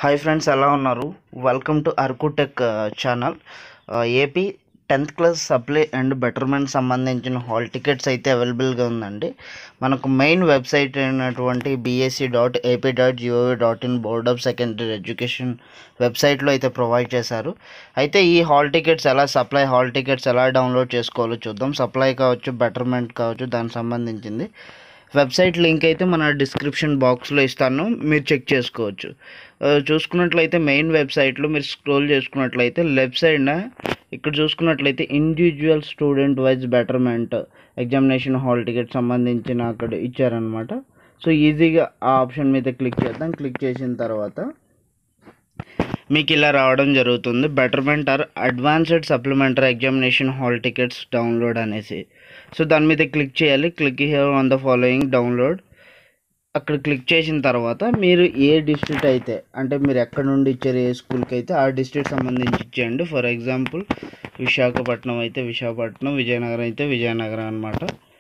hi friends ఎలా ఉన్నారు welcome to అర్కుటెక్ channel AP tenth class supply and betterment సంబంధించిన హాల్ టికెట్స్ అయితే అవైలబుల్గా ఉందండి మనకు మెయిన్ వెబ్సైట్ అయినటువంటి BSC dot AP dot GOV dot in board of secondary education వెబ్సైట్లో అయితే ప్రొవైడ్ చేశారు అయితే ఈ హాల్ టికెట్స్ ఎలా సప్లై హాల్ టికెట్స్ ఎలా డౌన్లోడ్ చేసుకోవాలో చూద్దాం సప్లై కావచ్చు బెటర్మెంట్ కావచ్చు దానికి సంబంధించింది వెబ్సైట్ లింక్ అయితే మన డిస్క్రిప్షన్ బాక్స్లో ఇస్తాను మీరు చెక్ చేసుకోవచ్చు ఆ, చూసుకున్నట్లయితే మెయిన్ వెబ్సైట్లో మీరు స్క్రోల్ చేసుకున్నట్లయితే లెఫ్ట్ సైడ్న ఇక్కడ చూసుకున్నట్లయితే individual student wise betterment examination hall ticket సంబంధించిన అక్కడ ఇచ్చారనమాట సో ఈజీగా ఆ ఆప్షన్ మీద క్లిక్ చేద్దాం క్లిక్ చేసిన తర్వాత మీకు ఇలా రావడం జరుగుతుంది betterment or advanced supplementary examination hall tickets download అనేసి సో దాని మీద క్లిక్ చేయాలి click here on the following download అక్కడ క్లిక్ చేసిన తర్వాత మీరు ఏ డిస్ట్రిక్ట్ అయితే అంటే మీరు ఎక్కడ నుండి ఇచ్చారు ఏ స్కూల్కి అయితే ఆ డిస్ట్రిక్ట్ సంబంధించి ఇచ్చేయండి ఫర్ ఎగ్జాంపుల్ విశాఖపట్నం అయితే విశాఖపట్నం విజయనగరం అయితే విజయనగరం అనమాట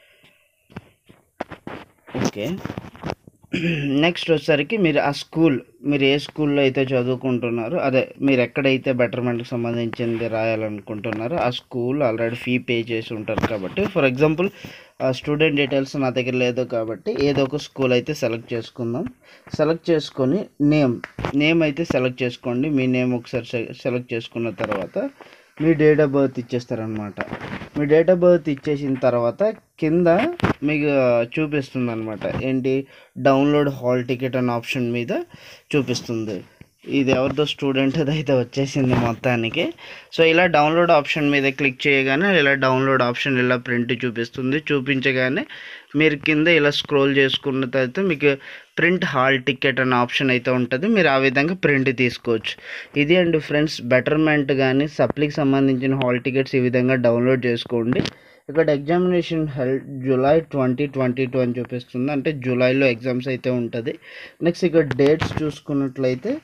ఓకే నెక్స్ట్ వచ్చేసరికి మీరు ఆ స్కూల్ మీరు ఏ స్కూల్లో అయితే చదువుకుంటున్నారో అదే మీరు ఎక్కడైతే బెటర్మెంట్కి సంబంధించింది రాయాలనుకుంటున్నారో ఆ స్కూల్ ఆల్రెడీ ఫీ పే చేసి ఉంటారు కాబట్టి ఫర్ ఎగ్జాంపుల్ స్టూడెంట్ డీటెయిల్స్ నా దగ్గర లేదు కాబట్టి ఏదో ఒక స్కూల్ అయితే సెలెక్ట్ చేసుకుందాం సెలెక్ట్ చేసుకొని నేమ్ నేమ్ అయితే సెలెక్ట్ చేసుకోండి మీ నేమ్ ఒకసారి సెలెక్ట్ చేసుకున్న తర్వాత మీ డేట్ ఆఫ్ బర్త్ ఇచ్చేస్తారనమాట మీ డేట్ ఆఫ్ బర్త్ ఇచ్చేసిన తర్వాత కింద మీకు చూపిస్తుంది అనమాట ఏంటి డౌన్లోడ్ హాల్ టికెట్ అనే ఆప్షన్ మీద చూపిస్తుంది ఇది ఎవరిదో స్టూడెంట్ అయితే వచ్చేసింది మొత్తానికి సో ఇలా డౌన్లోడ్ ఆప్షన్ మీద క్లిక్ చేయగానే ఇలా డౌన్లోడ్ ఆప్షన్ ఇలా ప్రింట్ చూపిస్తుంది చూపించగానే మీరు కింద ఇలా స్క్రోల్ చేసుకున్న తర్వాత మీకు ప్రింట్ హాల్ టికెట్ అనే ఆప్షన్ అయితే ఉంటుంది మీరు ఆ విధంగా ప్రింట్ తీసుకోవచ్చు ఇది అండి ఫ్రెండ్స్ బెటర్మెంట్ కానీ సప్లీకి సంబంధించిన హాల్ టికెట్స్ ఈ విధంగా డౌన్లోడ్ చేసుకోండి ఇక్కడ examination held July twenty twenty two అని చూపిస్తుంది అంటే జూలైలో ఎగ్జామ్స్ అయితే ఉంటుంది నెక్స్ట్ ఇక్కడ డేట్స్ చూసుకున్నట్లయితే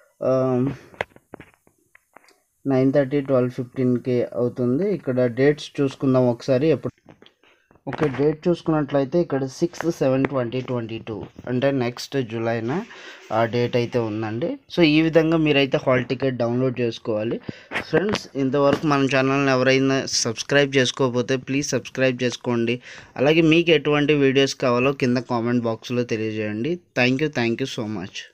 నైన్ థర్టీ ట్వెల్వ్ ఫిఫ్టీన్కి అవుతుంది ఇక్కడ డేట్స్ చూసుకుందాం ఒకసారి ఎప్పుడు ఓకే డేట్ చూసుకున్నట్లయితే ఇక్కడ sixth seven twenty twenty two అంటే నెక్స్ట్ జూలైన ఆ డేట్ అయితే ఉందండి సో ఈ విధంగా మీరైతే హాల్ టికెట్ డౌన్లోడ్ చేసుకోవాలి ఫ్రెండ్స్ ఇంతవరకు మన ఛానల్ని ఎవరైనా సబ్స్క్రైబ్ చేసుకోకపోతే ప్లీజ్ సబ్స్క్రైబ్ చేసుకోండి అలాగే మీకు ఎటువంటి వీడియోస్ కావాలో కింద కామెంట్ బాక్స్లో తెలియజేయండి thank you thank you so much